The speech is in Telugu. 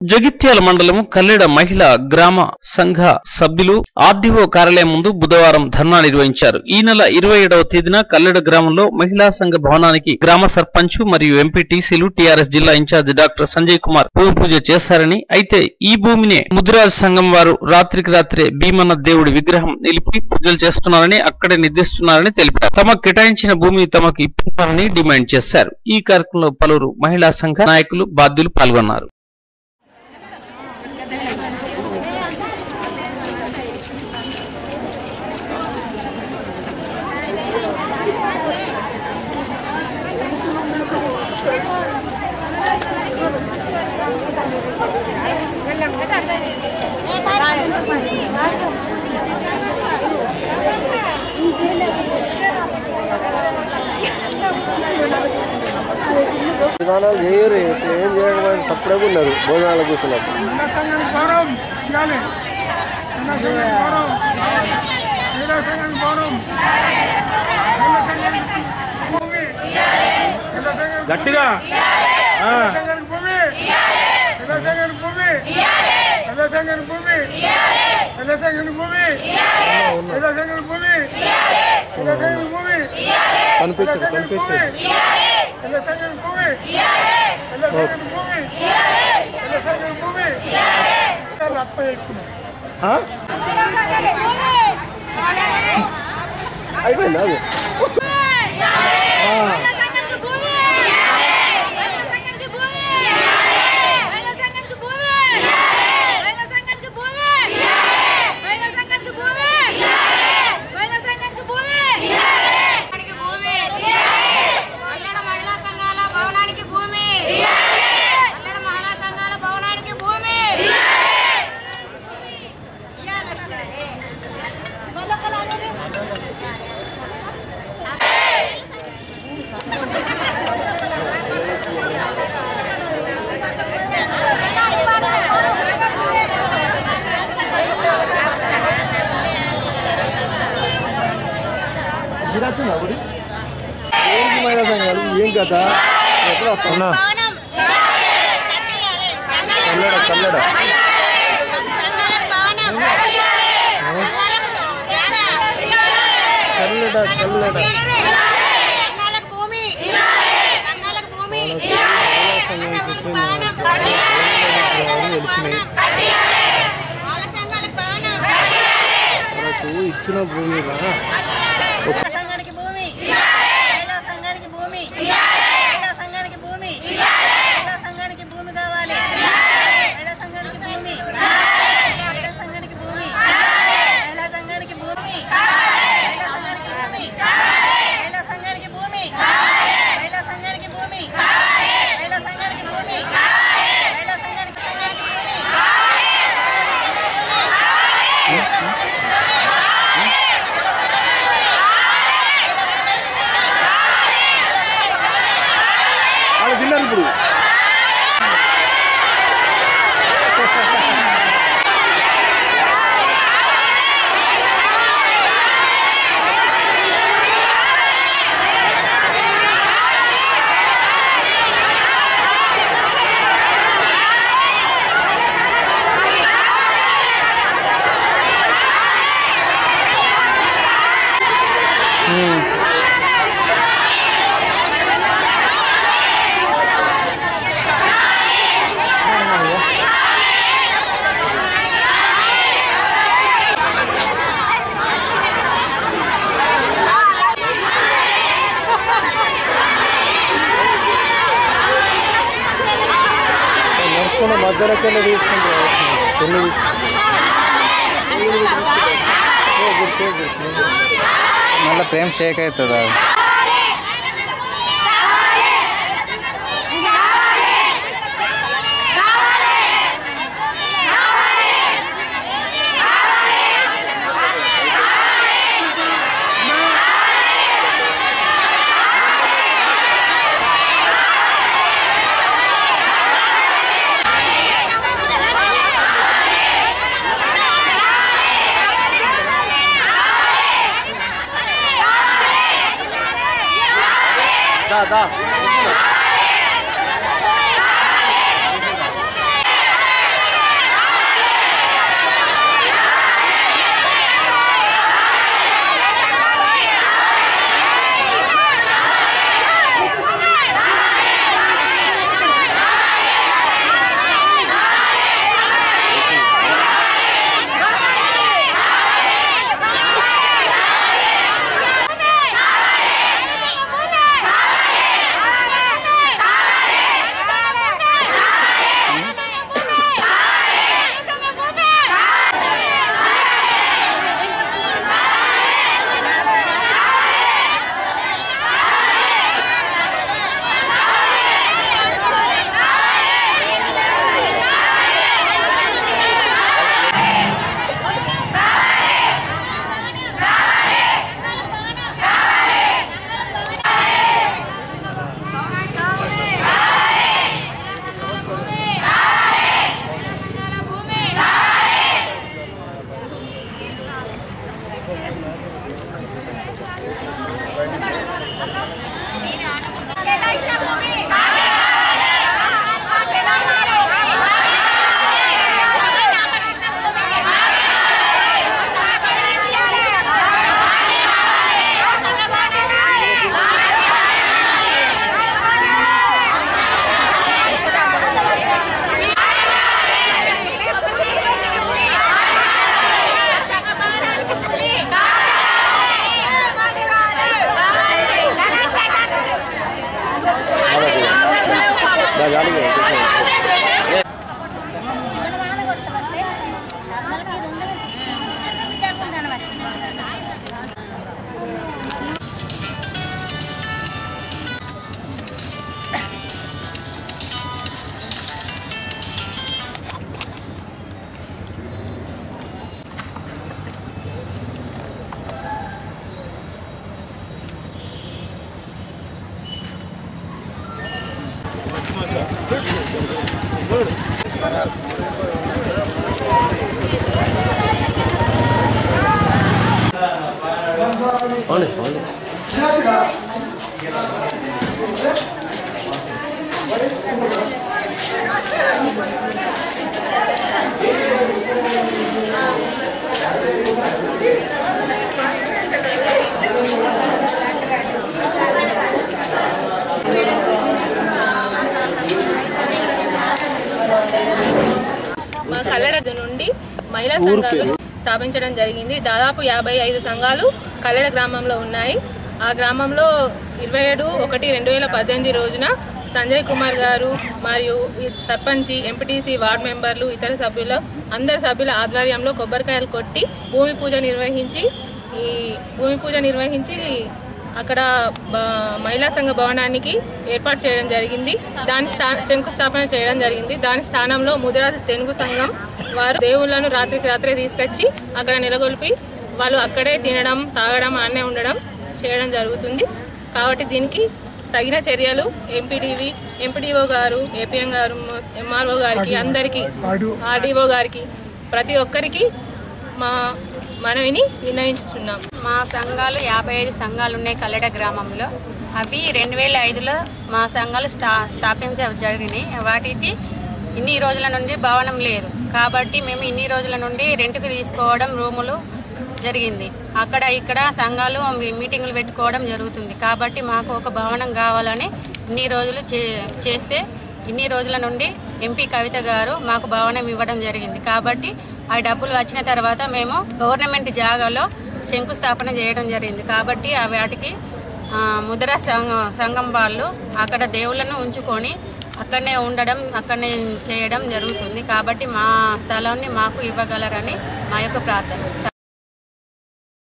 జగిత్యాల మండలం కల్లెడ మహిళా గ్రామ సంఘ సభ్యులు ఆర్డీఓ కార్యాలయం ముందు బుధవారం ధర్నా నిర్వహించారు ఈ నెల ఇరవై ఏడవ తేదీన కల్లెడ గ్రామంలో మహిళా సంఘ భవనానికి గ్రామ సర్పంచ్ మరియు ఎంపీటీసీలు టీఆర్ఎస్ జిల్లా ఇన్ఛార్జ్ డాక్టర్ సంజయ్ కుమార్ భూమి పూజ చేశారని అయితే ఈ భూమినే ముద్రాజ్ సంఘం వారు రాత్రికి రాత్రే భీమన్న దేవుడి విగ్రహం నిలిపి పూజలు చేస్తున్నారని అక్కడే నిర్దిస్తున్నారని తెలిపారు తమకు కేటాయించిన భూమి తమకు ఇప్పించాలని డిమాండ్ చేశారు ఈ కార్యక్రమంలో పలువురు మహిళా సంఘ నాయకులు బాధ్యులు పాల్గొన్నారు విధానాలు చేయరు ఏం చేయడం సప్పుడే ఉన్నారు భోజనాలు కూర్చున్నారు సంఘానికి గౌరవం ఇవ్వాలి మహిళా సంఘానికి గౌరవం మహిళా సంఘానికి గౌరవం మహిళా సంఘానికి భూమి మహిళా సంఘానికి గట్టిగా మహిళా సంఘానికి భూమి మహిళా సంఘానికి భూమి మహిళా సంఘానికి భూమి మహిళా సంఘానికి భూమి మహిళా సంఘానికి భూమి మహిళా సంఘానికి భూమి కనిపించదు కనిపించదు మహిళా సంఘానికి భూమి మహిళా సంఘానికి భూమి మహిళా సంఘానికి భూమి ఆత్మ చేసుకున్నాం అయిపోయింది అది మహిళా సంఘాల భవనానికి భూమి మహిళా సంఘాల భవనానికి భూమి ఏంటి మహిళా సంఘాలు ఏం కథ ఎక్కడ వస్తున్నా కల్లడ కల్లడ కల్లడ కల్లడ సంఘాలకు భూమి సంఘాలకు భూమి తెలిసినాయి వాళ్ళ సంఘాలకు భవనం మనకు ఇచ్చిన భూమిలా సంఘానికి భూమి మహిళా సంఘానికి భూమి మహిళా సంఘానికి భూమి మహిళా సంఘానికి భూమి కావాలి మహిళా సంఘానికి భూమి మహిళా సంఘానికి భూమి మహిళా సంఘానికి భూమి మహిళా సంఘానికి భూమి మహిళా సంఘానికి భూమి మహిళా సంఘానికి భూమి మహిళా సంఘానికి భూమి మహిళా సంఘానికి సంఘానికి భూమి వాళ్ళు తిన్నారు ఇప్పుడు నడుచుకున్న మధ్యలోకెళ్ళి తీసుకుంటారు పెళ్లి మళ్ళీ ప్రేమ్ షేక్ అవుతుంది అది దా దా మా కల్లడ నుండి మహిళా సంఘాలు స్థాపించడం జరిగింది దాదాపు యాభై ఐదు సంఘాలు కల్లడ గ్రామంలో ఉన్నాయి ఆ గ్రామంలో ఇరవై ఏడు ఒకటి రెండు వేల పద్దెనిమిది రోజున సంజయ్ కుమార్ గారు మరియు ఈ సర్పంచి ఎంపీటీసీ వార్డు మెంబర్లు ఇతర సభ్యుల అందరి సభ్యుల ఆధ్వర్యంలో కొబ్బరికాయలు కొట్టి భూమి పూజ నిర్వహించి ఈ భూమి పూజ నిర్వహించి అక్కడ బ- మహిళా సంఘ భవనానికి ఏర్పాటు చేయడం జరిగింది దాని స్థా శంకుస్థాపన చేయడం జరిగింది దాని స్థానంలో ముదిరాజ్ తెలుగు సంఘం వారు దేవుళ్ళను రాత్రికి రాత్రే తీసుకొచ్చి అక్కడ నిలగొల్పి వాళ్ళు అక్కడే తినడం తాగడం ఆనే ఉండడం చేయడం జరుగుతుంది కాబట్టి దీనికి తగిన చర్యలు ఎంపీడీవి ఎంపీడీఓ గారు ఏపీఎం గారు ఎంఆర్ఓ గారికి అందరికీ ఆర్డీఓ గారికి ప్రతి ఒక్కరికి మా మనవిని విన్నవించుచున్నాం మా సంఘాలు యాభై ఐదు సంఘాలు ఉన్నాయి కల్లెడ గ్రామంలో అవి రెండు వేల ఐదులో మా సంఘాలు స్టా స్థాపించ జరిగినాయి వాటికి ఇన్ని రోజుల నుండి భవనం లేదు కాబట్టి మేము ఇన్ని రోజుల నుండి రెంట్కి తీసుకోవడం రూములు జరిగింది అక్కడ ఇక్కడ సంఘాలు మీ- మీటింగులు పెట్టుకోవడం జరుగుతుంది కాబట్టి మాకు ఒక భవనం కావాలని ఇన్ని రోజులు చే చేస్తే ఇన్ని రోజుల నుండి ఎంపీ కవిత గారు మాకు భవనం ఇవ్వడం జరిగింది కాబట్టి ఆ డబ్బులు వచ్చిన తర్వాత మేము గవర్నమెంట్ జాగాలో శంకుస్థాపన చేయడం జరిగింది కాబట్టి ఆ వాటికి ఆ, ముద్ర సంఘం సంఘం వాళ్ళు అక్కడ దేవుళ్ళను ఉంచుకొని అక్కడనే ఉండడం అక్కడనే చేయడం జరుగుతుంది కాబట్టి మా స్థలాన్ని మాకు ఇవ్వగలరని మా యొక్క ప్రార్థన